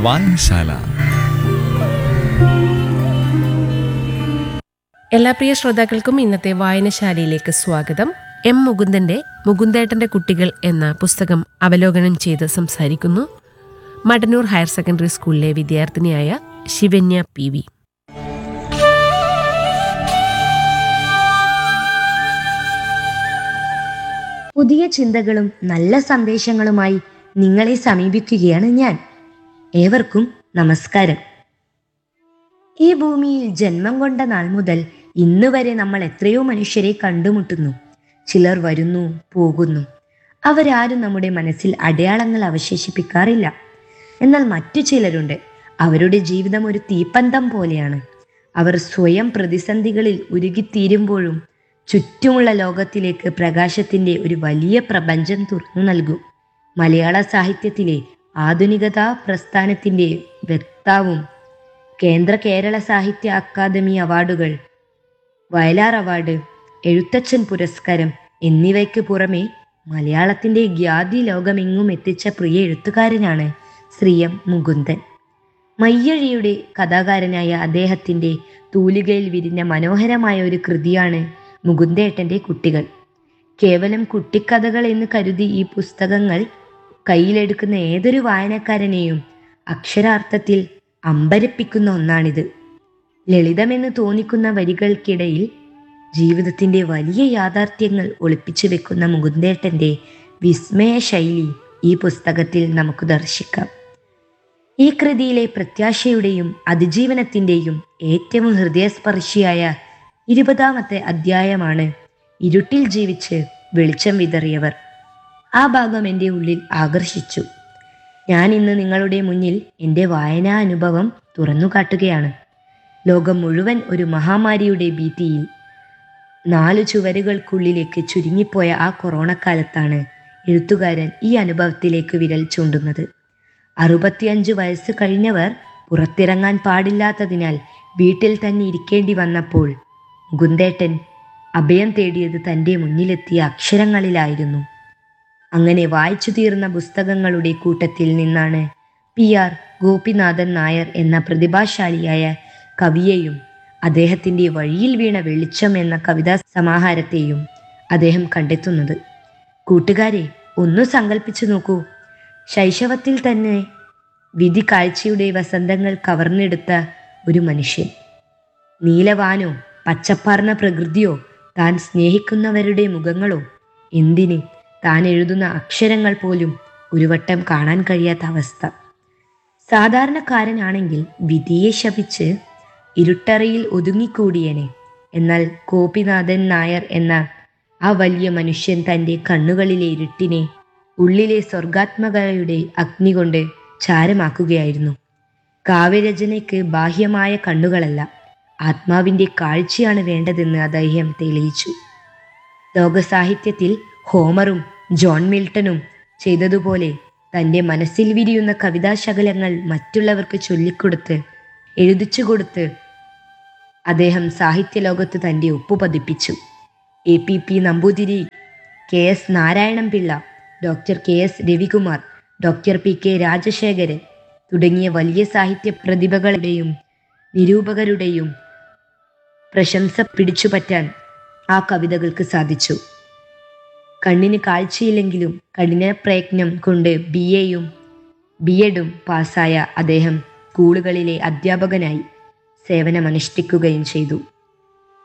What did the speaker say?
വായനശാല എല്ലാ പ്രിയ ശ്രോതാക്കൾക്കും ഇന്നത്തെ വായനശാലയിലേക്ക് സ്വാഗതം എം മുകുന്ദന്റെ മുകുന്ദേട്ടന്റെ കുട്ടികൾ എന്ന പുസ്തകം അവലോകനം ചെയ്ത് സംസാരിക്കുന്നു മടന്നൂർ ഹയർ സെക്കൻഡറി സ്കൂളിലെ വിദ്യാർത്ഥിനിയായ ശിവന്യ പി വി പുതിയ ചിന്തകളും നല്ല സന്ദേശങ്ങളുമായി നിങ്ങളെ സമീപിക്കുകയാണ് ഞാൻ ഏവർക്കും നമസ്കാരം ഈ ഭൂമിയിൽ ജന്മം കൊണ്ട നാൾ മുതൽ ഇന്ന് വരെ നമ്മൾ എത്രയോ മനുഷ്യരെ കണ്ടുമുട്ടുന്നു ചിലർ വരുന്നു പോകുന്നു അവരാരും നമ്മുടെ മനസ്സിൽ അടയാളങ്ങൾ അവശേഷിപ്പിക്കാറില്ല എന്നാൽ മറ്റു ചിലരുണ്ട് അവരുടെ ജീവിതം ഒരു തീപ്പന്തം പോലെയാണ് അവർ സ്വയം പ്രതിസന്ധികളിൽ ഉരുകിത്തീരുമ്പോഴും ചുറ്റുമുള്ള ലോകത്തിലേക്ക് പ്രകാശത്തിന്റെ ഒരു വലിയ പ്രപഞ്ചം തുറന്നു നൽകും മലയാള സാഹിത്യത്തിലെ ആധുനികതാ പ്രസ്ഥാനത്തിന്റെ വക്താവും കേന്ദ്ര കേരള സാഹിത്യ അക്കാദമി അവാർഡുകൾ വയലാർ അവാർഡ് എഴുത്തച്ഛൻ പുരസ്കാരം എന്നിവയ്ക്ക് പുറമെ മലയാളത്തിന്റെ ഖ്യാതി ലോകമെങ്ങും എത്തിച്ച പ്രിയ എഴുത്തുകാരനാണ് ശ്രീ എം മുകുന്ദൻ മയ്യഴിയുടെ കഥാകാരനായ അദ്ദേഹത്തിന്റെ തൂലികയിൽ വിരിഞ്ഞ മനോഹരമായ ഒരു കൃതിയാണ് മുകുന്ദേട്ടന്റെ കുട്ടികൾ കേവലം കുട്ടിക്കഥകൾ എന്ന് കരുതി ഈ പുസ്തകങ്ങൾ കയ്യിലെടുക്കുന്ന ഏതൊരു വായനക്കാരനെയും അക്ഷരാർത്ഥത്തിൽ അമ്പരപ്പിക്കുന്ന ഒന്നാണിത് ലളിതമെന്ന് തോന്നിക്കുന്ന വരികൾക്കിടയിൽ ജീവിതത്തിന്റെ വലിയ യാഥാർത്ഥ്യങ്ങൾ ഒളിപ്പിച്ചു വെക്കുന്ന മുകുന്ദേട്ടന്റെ വിസ്മയ ശൈലി ഈ പുസ്തകത്തിൽ നമുക്ക് ദർശിക്കാം ഈ കൃതിയിലെ പ്രത്യാശയുടെയും അതിജീവനത്തിന്റെയും ഏറ്റവും ഹൃദയസ്പർശിയായ ഇരുപതാമത്തെ അധ്യായമാണ് ഇരുട്ടിൽ ജീവിച്ച് വെളിച്ചം വിതറിയവർ ആ ഭാഗം എൻ്റെ ഉള്ളിൽ ആകർഷിച്ചു ഞാൻ ഇന്ന് നിങ്ങളുടെ മുന്നിൽ എൻ്റെ വായനാ അനുഭവം തുറന്നു കാട്ടുകയാണ് ലോകം മുഴുവൻ ഒരു മഹാമാരിയുടെ ഭീതിയിൽ നാലു ചുവരുകൾക്കുള്ളിലേക്ക് ചുരുങ്ങിപ്പോയ ആ കൊറോണ കാലത്താണ് എഴുത്തുകാരൻ ഈ അനുഭവത്തിലേക്ക് വിരൽ ചൂണ്ടുന്നത് അറുപത്തിയഞ്ച് വയസ്സ് കഴിഞ്ഞവർ പുറത്തിറങ്ങാൻ പാടില്ലാത്തതിനാൽ വീട്ടിൽ തന്നെ ഇരിക്കേണ്ടി വന്നപ്പോൾ മുകുന്ദേട്ടൻ അഭയം തേടിയത് തൻ്റെ മുന്നിലെത്തിയ അക്ഷരങ്ങളിലായിരുന്നു അങ്ങനെ വായിച്ചു തീർന്ന പുസ്തകങ്ങളുടെ കൂട്ടത്തിൽ നിന്നാണ് പി ആർ ഗോപിനാഥൻ നായർ എന്ന പ്രതിഭാശാലിയായ കവിയെയും അദ്ദേഹത്തിൻ്റെ വഴിയിൽ വീണ വെളിച്ചം എന്ന കവിതാ സമാഹാരത്തെയും അദ്ദേഹം കണ്ടെത്തുന്നത് കൂട്ടുകാരെ ഒന്ന് സങ്കല്പിച്ചു നോക്കൂ ശൈശവത്തിൽ തന്നെ വിധി കാഴ്ചയുടെ വസന്തങ്ങൾ കവർന്നെടുത്ത ഒരു മനുഷ്യൻ നീലവാനോ പച്ചപ്പാർന്ന പ്രകൃതിയോ താൻ സ്നേഹിക്കുന്നവരുടെ മുഖങ്ങളോ എന്തിന് താൻ എഴുതുന്ന അക്ഷരങ്ങൾ പോലും ഒരു വട്ടം കാണാൻ കഴിയാത്ത അവസ്ഥ സാധാരണക്കാരനാണെങ്കിൽ വിധിയെ ശപിച്ച് ഇരുട്ടറയിൽ ഒതുങ്ങിക്കൂടിയനെ എന്നാൽ ഗോപിനാഥൻ നായർ എന്ന ആ വലിയ മനുഷ്യൻ തൻ്റെ കണ്ണുകളിലെ ഇരുട്ടിനെ ഉള്ളിലെ സ്വർഗാത്മകതയുടെ അഗ്നി കൊണ്ട് ചാരമാക്കുകയായിരുന്നു കാവ്യരചനയ്ക്ക് ബാഹ്യമായ കണ്ണുകളല്ല ആത്മാവിൻ്റെ കാഴ്ചയാണ് വേണ്ടതെന്ന് അദ്ദേഹം തെളിയിച്ചു ലോകസാഹിത്യത്തിൽ ഹോമറും ജോൺ മിൽട്ടണും ചെയ്തതുപോലെ തൻ്റെ മനസ്സിൽ വിരിയുന്ന കവിതാശകലങ്ങൾ മറ്റുള്ളവർക്ക് ചൊല്ലിക്കൊടുത്ത് എഴുതിച്ചു കൊടുത്ത് അദ്ദേഹം സാഹിത്യലോകത്ത് തൻ്റെ ഒപ്പു പതിപ്പിച്ചു A P P Namboothiri K S Narayanan Pillai doctor K S Ravikumar doctor P K Rajasekharan തുടങ്ങിയ വലിയ സാഹിത്യ പ്രതിഭകളുടെയും നിരൂപകരുടെയും പ്രശംസ പിടിച്ചുപറ്റാൻ ആ കവിതകൾക്ക് സാധിച്ചു കണ്ണിന് കാഴ്ചയില്ലെങ്കിലും കഠിന പ്രയത്നം കൊണ്ട് ബി എയും ബി എഡും പാസ്സായ അദ്ദേഹം സ്കൂളുകളിലെ അധ്യാപകനായി സേവനമനുഷ്ഠിക്കുകയും ചെയ്തു